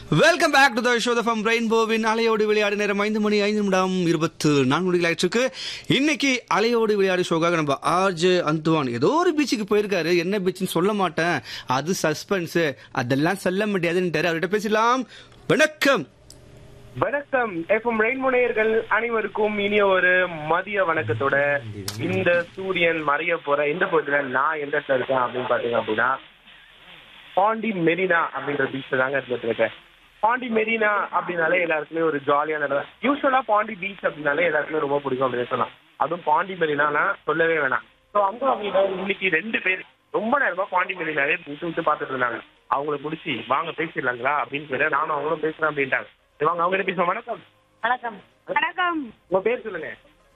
Welcome back to the show from ரெயின்போவின் அலையோடு விளையாடு நேரம் ஐந்து மணி ஐந்து நிமிடம் இருபத்து நான்கு மணிகள் ஆயிடுச்சு இன்னைக்கு அலையோடு விளையாடு ஷோக்காக நம்ம ஆர்ஜே அந்துவான் ஏதோ ஒரு பீச்சுக்கு போயிருக்காரு என்ன பீச்சுன்னு சொல்ல மாட்டேன் அது சஸ்பென்ஸ் அதெல்லாம் சொல்ல முடியாதுன்ட்டாரு அவர்கிட்ட பேசலாம் வணக்கம் வணக்கம் எஃப்எம் ரெயின்முனையர்கள் அனைவருக்கும் இனிய ஒரு மதிய வணக்கத்தோட இந்த சூரியன் மறைய போற இந்த பகுதியில நான் எந்த இடத்துல இருக்கேன் அப்படின்னு பாத்தீங்க அப்படின்னா பாண்டி மெரினா அப்படின்ற பீச் தாங்க இருந்துட்டு இருக்கேன் பாண்டி மெரினா அப்படின்னாலே எல்லாருக்குமே ஒரு ஜாலியான இடம் யூஸ்வலா பாண்டி பீச் அப்படின்னாலே எல்லாருக்குமே ரொம்ப பிடிக்கும் அப்படின்னு சொல்லலாம் அதுவும் பாண்டி மெரினானா சொல்லவே வேணாம் ஸோ அங்க அப்படின்னா இன்னைக்கு ரெண்டு பேர் ரொம்ப நேரமா பாண்டி மெரினாவே விட்டு விட்டு பார்த்துட்டு இருந்தாங்க அவங்கள பிடிச்சி வாங்க பேசிடலாங்களா அப்படின்னு கேட்டு நானும் அவங்களும் பேசுறேன் அப்படின்ட்டாங்க சரி, வாங்க அவங்க கிட்ட பேசுவோம் வணக்கம் வணக்கம் வணக்கம் உங்க பேர் சொல்லுங்க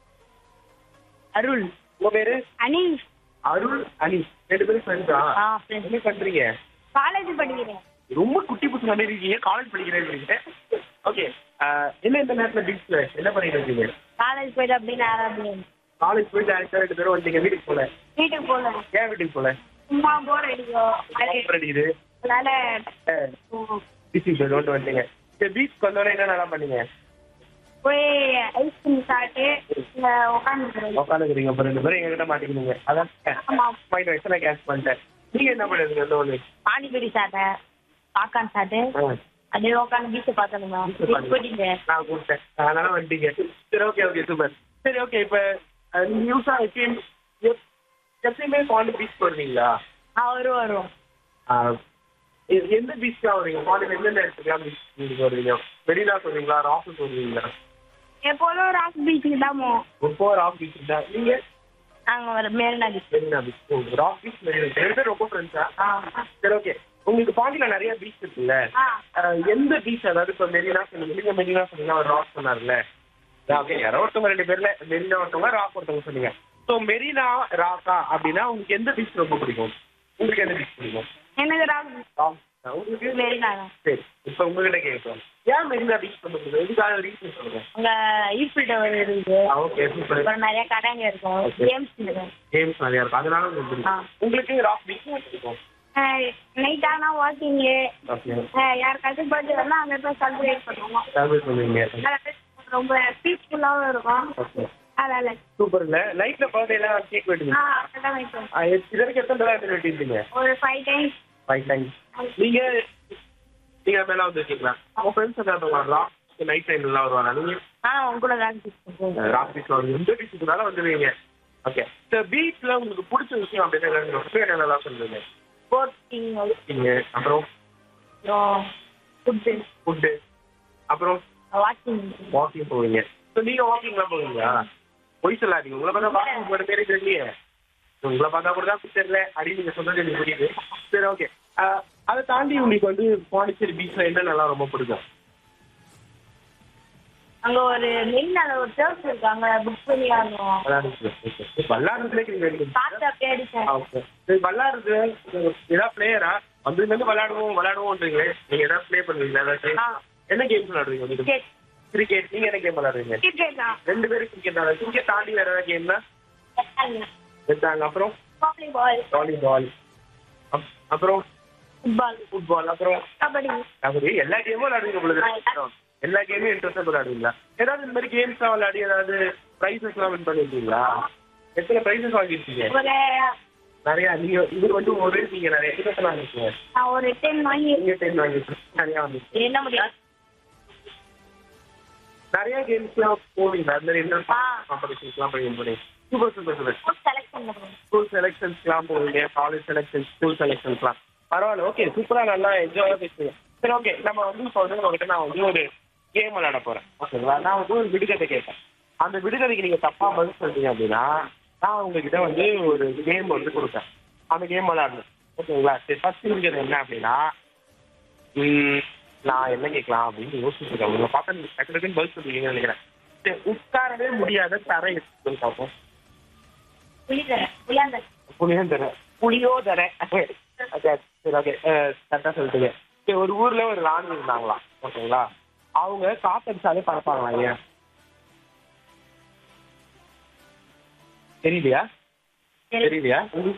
அருள் உங்க பேரு அனீஷ் அருள் அனி ரெண்டு பேரும் ஃப்ரெண்ட்ஸா ஆ friends. என்ன பண்றீங்க காலேஜ் படிக்கிறேன் ரொம்ப குட்டி பசங்க மாதிரி இருக்கீங்க காலேஜ் படிக்கிறேன் ஓகே என்ன இந்த நேரத்துல பீச்ல என்ன பண்ணிட்டு இருக்கீங்க காலேஜ் போயிட்டு அப்படின்னு ஆரம்பிங்க காலேஜ் போயிட்டு டேரக்டா ரெண்டு பேரும் வந்துட்டீங்க வீட்டுக்கு போல வீட்டுக்கு போல ஏன் வீட்டுக்கு போல சும்மா போர் அடிக்கும் Offer அடிக்குது அதனால பிசி போயிட்டு வந்துட்டீங்க சரி பீச் வந்தோடனே என்ன நல்லா பண்ணீங்க போய் ஐஸ்கிரீம் சாப்பிட்டு இங்க உட்காந்துக்கிறேன் உட்காந்துக்கிறீங்க அப்புறம் ரெண்டு பேரும் எங்க கிட்ட மாட்டிக்கினீங்க அதான் ஆமா மைண்ட் வயசு நான் கேஷ் பண்ணிட்டேன் நீங்க என்ன பண்ணுறீங்க இந்த ஒன்று பானிபூரி சாப்பிட்டேன் பாக்கான் சாப்பிட்டு அப்படியே உட்காந்து பீச்சை பார்த்தோங்க Beach பார்த்து. போயிட்டீங்க நான் கூப்பிட்டேன் அதனால வந்துட்டீங்க சரி ஓகே ஓகே சூப்பர் சரி ஓகே இப்போ நியூஸா எப்பயும் எப்- எப்பயுமே பாண்டி பீச் போடுவீங்களா அவரும் வரும் ஆஹ் எ- எந்த பீச்லாம் வருவீங்க பாண்டியில் எந்தெந்த இடத்துக்குலாம் பீச் வருவீங்க மெரினா சொல்றீங்களா ராஃபு சொல்றீங்களா எப்போதும் ராக் பீச்சுக்கு தான் போவோம் ரொம்ப ராக் பீச் தான் நீங்க நாங்க வர மேல்னா beach Marina beach rock beach Marina ரெண்டு பேரும் ரொம்ப ஃப்ரெண்ட்ஸா ஆ சரி ஓகே உங்களுக்கு பாண்டியில நிறைய பீச் இருக்குல்ல ஆ ஆஹ் எந்த பீச் அதாவது இப்போ மெரினா சொன்னீங்க நீங்க மெரினா சொன்னீங்க அவர் ராக் சொன்னார்ல ஓகே யாரோ ஒருத்தவங்க ரெண்டு பேர்ல மெரினா ஒருத்தவங்க ராக் ஒருத்தவங்க சொன்னீங்க ஸோ மெரினா ராக்கா அப்படின்னா உங்களுக்கு எந்த பீச் ரொம்ப பிடிக்கும் உங்களுக்கு எந்த பீச் பிடிக்கும் எனக்கு ராக் ராக் உங்களுக்கு மெரினா சரி இப்போ உங்ககிட்ட கேட்குறோம் ஏன் மெரினா பீச் ரொம்ப பிடிக்கும் எதுக்காக ரீசன் சொல்லுங்க அங்க ஈஃபில் டவர் இருக்குது ஓகே சூப்பர் அப்புறம் நிறைய கடைங்க இருக்கும் Okay. கேம்ஸ் இருக்கும் கேம்ஸ் நிறைய இருக்கும் அதனால உங்களுக்கு பிடிக்கும் ஆ. உங்களுக்கு ராக் பீச் பிடிக்கும் நைட் ஆனா வாக்கிங்கு ஓகே யாருக்காச்சும் பர்த்டே வரலாம் அங்க போய் செலிப்ரேட் பண்ணுவோம் டிராவல் பண்ணுவீங்க அதனால ரொம்ப பீஸ்ஃபுல்லாவும் இருக்கும் ஓகே அதனால சூப்பர் இல்ல நைட்ல பர்த்டே எல்லாம் கேக் ஆ வெட்டுவீங்க அப்படிதான் வைப்போம் ஆ, எத்- இது வரைக்கும் எத்தனை தடவை எடுத்து வெட்டிருந்தீங்க ஒரு ஃபைவ் டைம்ஸ் ஃபைவ் டைம்ஸ் நீங்க நீங்க மேல வந்துருக்கீங்களா உங்க ஃப்ரெண்ட்ஸ் ஏதாவது வரலாம் நைட் டைம்ல வருவாங்க நீங்க ஆனா உங்க கூட தான் பண்ணுவோம் ராக் பீச் வருவீங்க எந்த பீச்சுக்குனால வந்துருவீங்க ஓகே இந்த பீச்ல உங்களுக்கு பிடிச்ச விஷயம் அப்படின்னு என்னெல்லாம் சொல்லுங்க போட்டிங் நீங்க அப்புறம் அப்புறம் ஃபுட்டு ஃபுட்டு அப்புறம் வாக்கிங் வாக்கிங் போவீங்க ஸோ நீங்க வாக்கிங்லாம் போவீங்களா பொய் சொல்லாதீங்க உங்களை பார்த்தா வாக்கிங் போகிற பேரே தெரியலையே உங்களை பார்த்தா கூட தான் தெரியல அடி நீங்க சொல்றது எனக்கு புரியுது சரி ஓகே அதை தாண்டி உங்களுக்கு வந்து பாண்டிச்சேரி பீச்ல என்னென்னலாம் ரொம்ப பிடிக்கும் அங்க ஒரு மெயினான ஒரு சர்ச் இருக்கு அங்க புக் பண்ணி ஆடணும் விளாடுறது வல்லாடுறதுலே நீங்க பார்த்து அப்படியே அடிச்சேன் ஓகே சரி வல்லாடுறது ஏதாவது பிளேயரா வந்து விளையாடுவோம் விளையாடுவோம்ன்றீங்களே நீங்க ஏதாவது ப்ளே பண்ணுவீங்களா ஏதாச்சும் ஆ என்ன கேம்ஸ் விளையாடுவீங்க நீங்க கிரிக்கெட் கிரிக்கெட் நீங்க என்ன கேம் விளையாடுறீங்க கிரிக்கெட் தான் ரெண்டு பேரும் கிரிக்கெட் தான் கிரிக்கெட் தாண்டி வேற ஏதாவது கேம்னா எடுத்தாங்க அப்புறம் வாலிபால் வாலிபால் அப்புறம் ஃபுட்பால் ஃபுட்பால் அப்புறம் கபடி கபடி எல்லா கேமும் விளையாடுவீங்க உங்களுக்கு எல்லா கேமும் இன்ட்ரெஸ்டா விளையாடுவீங்களா ஏதாவது இந்த மாதிரி கேம்ஸ் விளையாடி ஏதாவது ப்ரைஸஸ் எல்லாம் வின் பண்ணிருக்கீங்களா எத்தனை ப்ரைஸஸ் வாங்கிருக்கீங்க ஒரு நிறைய நீங்க இது வந்து ஒரு நீங்க நிறைய எத்தனை வாங்கிருக்கீங்க நான் ஒரு டென் வாங்கி நீங்க டென் வாங்கிருக்கீங்க நிறைய வாங்கிருக்கீங்க என்ன முடியாது நிறைய கேம்ஸ்லாம் போவீங்க அந்த மாதிரி என்ன ஆ. காம்படிஷன்ஸ்லாம் பண்ணி போறீங்க சூப்பர் சூப்பர் சூப்பர் செலக்ஷன் பண்ணுவோம் ஸ்கூல் செலெக்ஷன்ஸ்லாம் போவீங்க காலேஜ் செலெக்ஷன் ஸ்கூல் செலெக்ஷன்ஸ்லாம் பரவாயில்ல ஓகே சூப்பரா நல்லா என்ஜாயாக பேசுவீங்க சரி ஓகே நம்ம வந்து இப்போ வந்து உங்ககிட்ட நான் வந்து ஒரு கேம் விளையாட போறேன் ஓகேங்களா நான் வந்து ஒரு விடுகதை கேட்பேன் அந்த விடுகதைக்கு நீங்க தப்பா பதில் சொல்றீங்க அப்படின்னா நான் உங்ககிட்ட வந்து ஒரு கேம் வந்து கொடுப்பேன் அந்த கேம் விளையாடணும் ஓகேங்களா சரி ஃபர்ஸ்ட் விடுகதை என்ன அப்படின்னா ம், நான் என்ன கேட்கலாம் அப்படின்னு யோசிச்சுட்டு இருக்கேன் உங்களை பார்த்தா நீங்க டக்கு டக்குன்னு பதில் சொல்றீங்கன்னு நினைக்கிறேன் சரி உட்காரவே முடியாத தரை எடுத்து பார்ப்போம் புளிதர புளியாந்தர் புளியோதரை புளியோதரை ஓகே சரி ஓகே கரெக்டாக சொல்லிட்டுங்க சரி ஒரு ஊர்ல ஒரு ராணி இருந்தாங்களாம் ஓகேங்களா அவங்க காத்தடிச்சாலே பறப்பாங்களாம் ஏன் தெரியலையா தெரியலையா உங்களுக்கு